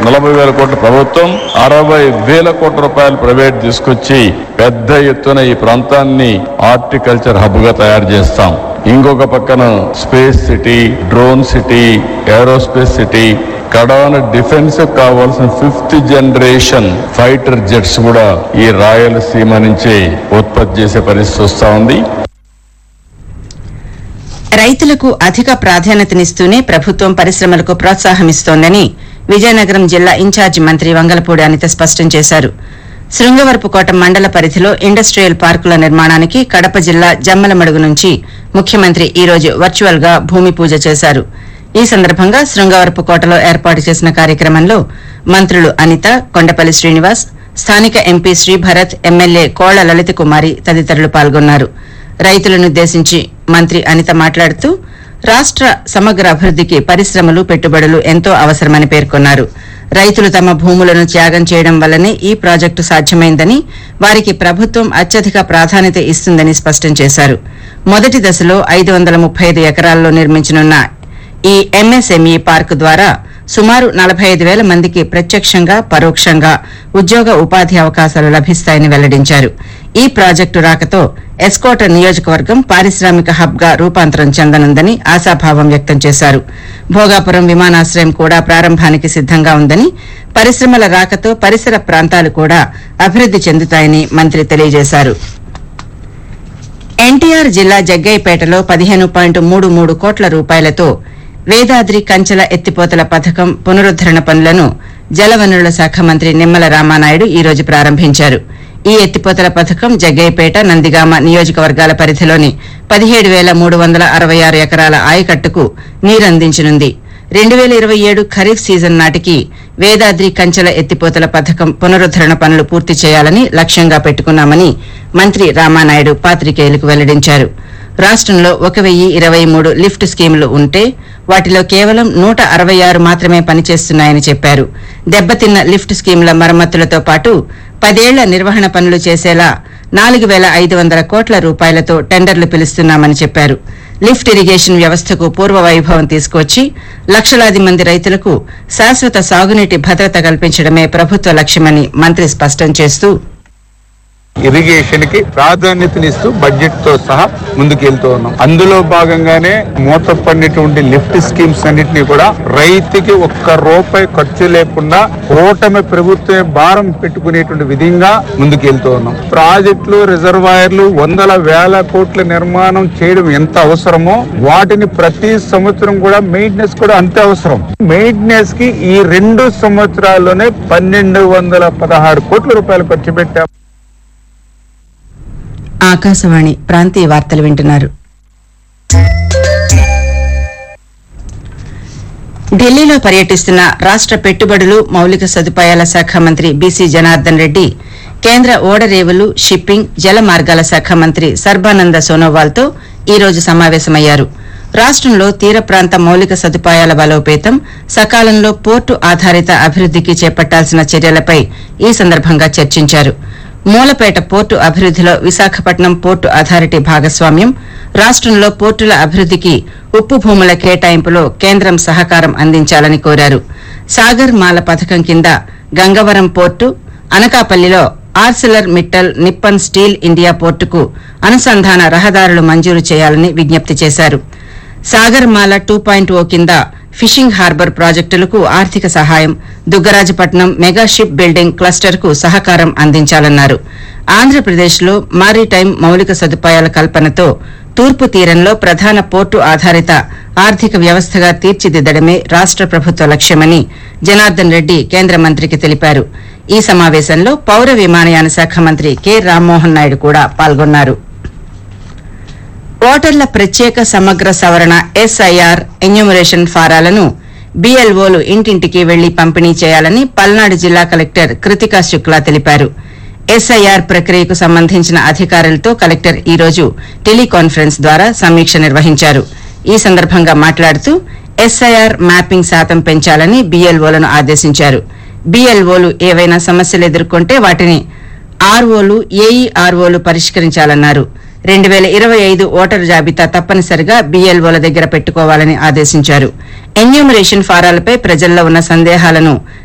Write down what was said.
నలభై వేల కోట్ల ప్రభుత్వం అరవై వేల కోట్ల రూపాయలు ప్రైవేట్ తీసుకొచ్చి పెద్ద ఎత్తున ఈ ప్రాంతాన్ని హార్టికల్చర్ హబ్ గా తయారు చేస్తాం ఇంకొక పక్కన space city drone city aerospace city కడాన డిఫెన్స్ కావాల్సిన ఫిఫ్త్ జనరేషన్ ఫైటర్ జెట్స్ కూడా ఈ రాయలసీమ నుంచే ఉత్పత్తి చేసే పరిస్థితి వస్తా ఉంది రైతులకు అధిక ప్రాధాన్యతనిస్తూనే ప్రభుత్వం పరిశ్రమలకు ప్రోత్సాహమిస్తోందని విజయనగరం జిల్లా ఇన్ఛార్జి మంత్రి వంగలపూడి అనిత స్పష్టం చేశారు శృంగవరపుకోట మండల పరిధిలో ఇండస్ట్రియల్ పార్కుల నిర్మాణానికి కడప జిల్లా జమ్మలమడుగు నుంచి ముఖ్యమంత్రి ఈ రోజు వర్చువల్ గా భూమి పూజ చేశారు ఈ సందర్భంగా శృంగవరపుకోటలో ఏర్పాటు చేసిన కార్యక్రమంలో మంత్రులు అనిత కొండపల్లి శ్రీనివాస్ స్థానిక ఎంపీ శ్రీభరత్ ఎమ్మెల్యే కోళ్ల లలిత కుమారి తదితరులు పాల్గొన్నారు రైతులనుద్దేశించి మంత్రి అనిత మాట్లాడుతూ రాష్ట సమగ్ర అభివృద్దికి పరిశ్రమలు పెట్టుబడులు ఎంతో అవసరమని పేర్కొన్నారు రైతులు తమ భూములను త్యాగం చేయడం వల్లనే ఈ ప్రాజెక్టు సాధ్యమైందని వారికి ప్రభుత్వం అత్యధిక ప్రాధాన్యత ఇస్తుందని స్పష్టం చేశారు మొదటి దశలో ఐదు వందల ముప్పై ఐదు ఎకరాల్లో నిర్మించనున్న ఈ ఎంఎస్ఎంఈ పార్కు ద్వారా సుమారు నలభై ఐదు వేల మందికి ప్రత్యక్షంగా పరోక్షంగా ఉద్యోగ ఉపాధి అవకాశాలు లభిస్తాయని వెల్లడించారు ఈ ప్రాజెక్టు రాకతో ఎస్కోట నియోజకవర్గం పారిశ్రామిక హబ్ గా రూపాంతరం చెందనుందని ఆశాభావం వ్యక్తం చేశారు భోగాపురం విమానాశ్రయం కూడా ప్రారంభానికి సిద్దంగా ఉందని పరిశ్రమల రాకతో పరిసర ప్రాంతాలు కూడా అభివృద్ది చెందుతాయని మంత్రి తెలియజేశారు ఎన్టీఆర్ జిల్లా జగ్గయ్యపేటలో పదిహేను పాయింట్ మూడు మూడు కోట్ల రూపాయలతో వేదాద్రి కంచెల ఎత్తిపోతల పథకం పునరుద్దరణ పనులను జలవనరుల శాఖ మంత్రి నిమ్మల రామానాయుడు ఈ రోజు ప్రారంభించారు ఈ ఎత్తిపోతల పథకం జగ్గయ్యపేట నందిగామ నియోజకవర్గాల పరిధిలోని పదిహేడు వేల మూడు వందల అరవై ఆరు ఎకరాల ఆయకట్టుకు నీరందించనుంది రెండు వేల ఇరవై ఏడు ఖరీఫ్ సీజన్ నాటికి వేదాద్రి కంచెల ఎత్తిపోతల పథకం పునరుద్దరణ పనులు పూర్తి చేయాలని లక్ష్యంగా పెట్టుకున్నామని మంత్రి రామానాయుడు పాత్రికేయులకు వెల్లడించారు రాష్టంలో ఒక వెయ్యి ఇరవై మూడు లిఫ్ట్ స్కీములు ఉంటే వాటిలో కేవలం నూట అరవై ఆరు మాత్రమే పనిచేస్తున్నాయని చెప్పారు దెబ్బతిన్న లిఫ్ట్ స్కీముల మరమ్మతులతో పాటు పదేళ్ల నిర్వహణ పనులు చేసేలా నాలుగు వేల ఐదు వందల కోట్ల రూపాయలతో టెండర్లు పిలుస్తున్నామని చెప్పారు లిఫ్ట్ ఇరిగేషన్ వ్యవస్థకు పూర్వ వైభవం తీసుకొచ్చి లక్షలాది మంది రైతులకు శాశ్వత సాగునీటి భద్రత కల్పించడమే ప్రభుత్వ లక్ష్యమని మంత్రి స్పష్టం చేస్తూ ఇరిగేషన్ కి ప్రాధాన్యతనిస్తూ బడ్జెట్ తో సహా ముందుకెళ్తూ ఉన్నాం అందులో భాగంగానే మూతపడినటువంటి లిఫ్ట్ స్కీమ్స్ అన్నిటినీ కూడా రైతుకి ఒక్క రూపాయి ఖర్చు లేకుండా కూటమి ప్రభుత్వమే భారం పెట్టుకునేటువంటి విధంగా ముందుకెళ్తూ ఉన్నాం ప్రాజెక్టులు రిజర్వాయర్లు వందల వేల కోట్ల నిర్మాణం చేయడం ఎంత అవసరమో వాటిని ప్రతి సంవత్సరం కూడా మెయింటెనెన్స్ కూడా అంతే అవసరం మెయింటెనెన్స్ కి ఈ రెండు సంవత్సరాల్లోనే పన్నెండు వందల పదహారు కోట్ల రూపాయలు ఖర్చు పెట్టాం ఆకాశవాణి ప్రాంతీయ వార్తలు వింటున్నారు ఢిల్లీలో పర్యటిస్తున్న రాష్ట పెట్టుబడులు మౌలిక సదుపాయాల శాఖ మంత్రి బీసీ జనార్దన్ రెడ్డి కేంద్ర ఓడరేవులు షిప్పింగ్ జల మార్గాల శాఖ మంత్రి సర్బానంద సోనోవాల్తో ఈ రోజు సమావేశమయ్యారు రాష్టంలో తీర ప్రాంత మౌలిక సదుపాయాల బలోపేతం సకాలంలో పోర్టు ఆధారిత అభివృద్దికి చేపట్టాల్సిన చర్యలపై ఈ సందర్భంగా చర్చించారు మూలపేట పోర్టు అభివృద్దిలో విశాఖపట్నం పోర్టు అథారిటీ భాగస్వామ్యం రాష్టంలో పోర్టుల అభివృద్దికి ఉప్పు భూముల కేటాయింపులో కేంద్రం సహకారం అందించాలని కోరారు సాగర్ మాల పథకం కింద గంగవరం పోర్టు అనకాపల్లిలో Arcelor Mittal Nippon steel India పోర్టుకు అనుసంధాన రహదారులు మంజూరు చేయాలని విజ్ఞప్తి చేశారు సాగర్మాల టూ పాయింట్ ఓ కింద ఫిషింగ్ హార్బర్ ప్రాజెక్టులకు ఆర్థిక సహాయం Dugarajapatnam mega ship building cluster కు సహకారం అందించాలన్నారు ఆంధ్రప్రదేశ్లో మారిటైమ్ మౌలిక సదుపాయాల కల్పనతో తూర్పు తీరంలో ప్రధాన పోర్టు ఆధారిత ఆర్థిక వ్యవస్థగా తీర్చిదిద్దడమే రాష్ట ప్రభుత్వ లక్ష్యమని జనార్దన్ రెడ్డి కేంద్ర మంత్రికి తెలిపారు ఈ సమావేశంలో పౌర విమానయాన శాఖ మంత్రి కె రామ్మోహన్ నాయుడు కూడా పాల్గొన్నారు ఓటర్ల ప్రత్యేక సమగ్ర సవరణ ఎస్ఐఆర్ ఎన్యూమరేషన్ ఫారాలను బీఎల్ఓలు ఇంటింటికి వెళ్లి పంపిణీ చేయాలని పల్నాడు జిల్లా కలెక్టర్ కృతికా శుక్లా తెలిపారు ఎస్ఐఆర్ ప్రక్రియకు సంబంధించిన అధికారులతో కలెక్టర్ ఈ రోజు టెలికాన్ఫరెన్స్ ద్వారా సమీక్ష నిర్వహించారు ఈ సందర్భంగా మాట్లాడుతూ ఎస్ఐఆర్ మ్యాపింగ్ శాతం పెంచాలని బీఎల్ఓలను ఆదేశించారు బీఎల్ఓలు ఏవైనా సమస్యలు ఎదుర్కొంటే వాటిని ఆర్ఓలు ఏఈఆర్ఓలు పరిష్కరించాలన్నారు రెండు వేల ఇరవై ఐదు ఓటరు జాబితా తప్పనిసరిగా బీఎల్ఓల దగ్గర పెట్టుకోవాలని ఆదేశించారు ఎన్యూమరేషన్ ఫారాలపై ప్రజల్లో ఉన్న సందేహాలను